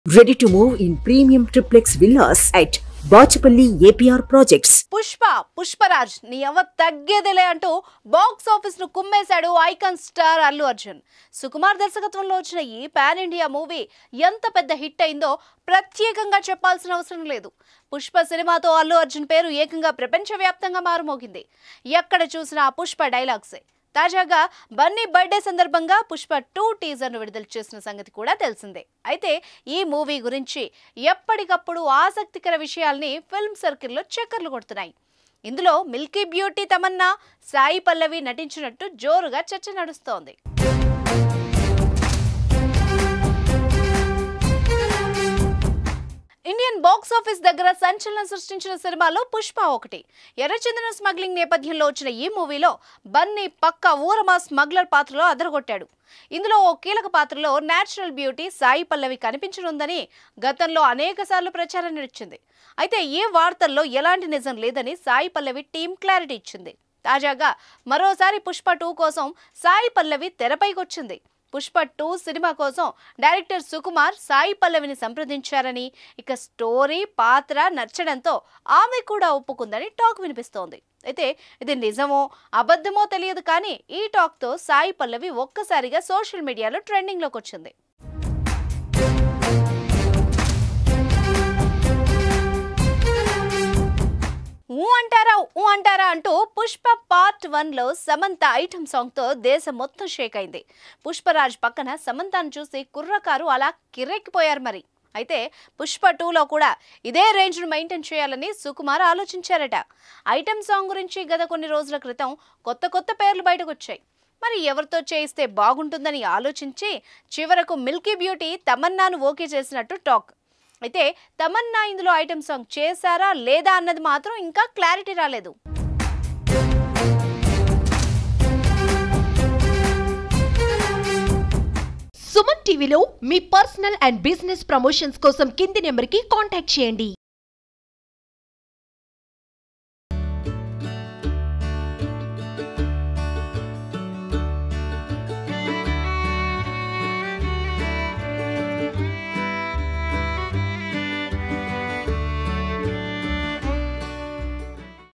Ready to move in premium triplex villas at Bachapalli APR Projects. Pushpa Pushparaj నీ ఎవ తగ్గేదేలే అంటూ బాక్స్ ఆఫీస్ ను కుమ్మేశాడు ఐకాన్ స్టార్ అల్లు అర్జున్ సుకుమార్ దర్శకత్వంలో వచ్చిన ఈ పాన్ ఇండియా మూవీ ఎంత పెద్ద హిట్ అయిందో ప్రత్యేకంగా చెప్పాల్సిన అవసరం లేదు పుష్ప సినిమాతో అల్లు అర్జున్ పేరు ఏకంగా ప్రపంచవ్యాప్తంగా మారుమోగింది ఎక్కడ చూసినా ఆ పుష్ప డైలాగ్సే తాజాగా బన్నీ బర్త్డే సందర్భంగా పుష్ప టూ టీజర్ను విడుదల చేసిన సంగతి కూడా తెలిసిందే అయితే ఈ మూవీ గురించి ఎప్పటికప్పుడు ఆసక్తికర విషయాల్ని ఫిల్మ్ సర్కిల్లో చక్కర్లు కొడుతున్నాయి ఇందులో మిల్కీ బ్యూటీ తమన్నా సాయి పల్లవి నటించినట్టు జోరుగా చర్చ నడుస్తోంది ఇండియన్ బాక్స్ ఆఫీస్ దగ్గర సంచలనం సృష్టించిన సినిమాలో పుష్ప ఒకటి ఎర్రచందన స్మగ్లింగ్ నేపథ్యంలో వచ్చిన ఈ మూవీలో బన్నీ పక్క ఊరమా స్మగ్లర్ పాత్రలో అదరగొట్టాడు ఇందులో ఓ కీలక పాత్రలో నేచురల్ బ్యూటీ సాయి పల్లవి కనిపించనుందని గతంలో అనేక సార్లు ప్రచారం నడిచింది అయితే ఈ వార్తల్లో ఎలాంటి నిజం లేదని సాయి పల్లవి టీం క్లారిటీ ఇచ్చింది తాజాగా మరోసారి పుష్ప టూ కోసం సాయి పల్లవి తెరపైకొచ్చింది పుష్ప టూ సినిమా కోసం డైరెక్టర్ సుకుమార్ సాయి పల్లవిని సంప్రదించారని ఇక స్టోరీ పాత్ర నచ్చడంతో ఆమె కూడా ఒప్పుకుందని టాక్ వినిపిస్తోంది అయితే ఇది నిజమో అబద్ధమో తెలియదు కానీ ఈ టాక్తో సాయి పల్లవి ఒక్కసారిగా సోషల్ మీడియాలో ట్రెండింగ్లోకి వచ్చింది ఊ అంటారా ఊ అంటారా అంటూ పుష్ప పార్ట్ వన్ లో సమంత ఐటమ్ సాంగ్ తో దేశం మొత్తం షేక్ అయింది పుష్పరాజ్ పక్కన సమంతను చూసి కుర్రకారు అలా కిర్రెక్కిపోయారు మరి అయితే పుష్ప టూలో కూడా ఇదే రేంజ్ను మెయింటైన్ చేయాలని సుకుమార్ ఆలోచించారట ఐటమ్ సాంగ్ గురించి గత కొన్ని రోజుల క్రితం కొత్త కొత్త పేర్లు బయటకు వచ్చాయి మరి ఎవరితో చేయిస్తే బాగుంటుందని ఆలోచించి చివరకు మిల్కీ బ్యూటీ తమన్నాను ఓకే చేసినట్టు టాక్ అయితే తమన్నా ఇందులో ఐటమ్ సాంగ్ చేశారా లేదా అన్నది మాత్రం ఇంకా క్లారిటీ రాలేదు సుమన్ టీవీలో మీ పర్సనల్ అండ్ బిజినెస్ ప్రమోషన్స్ కోసం కింది నెంబర్కి కాంటాక్ట్ చేయండి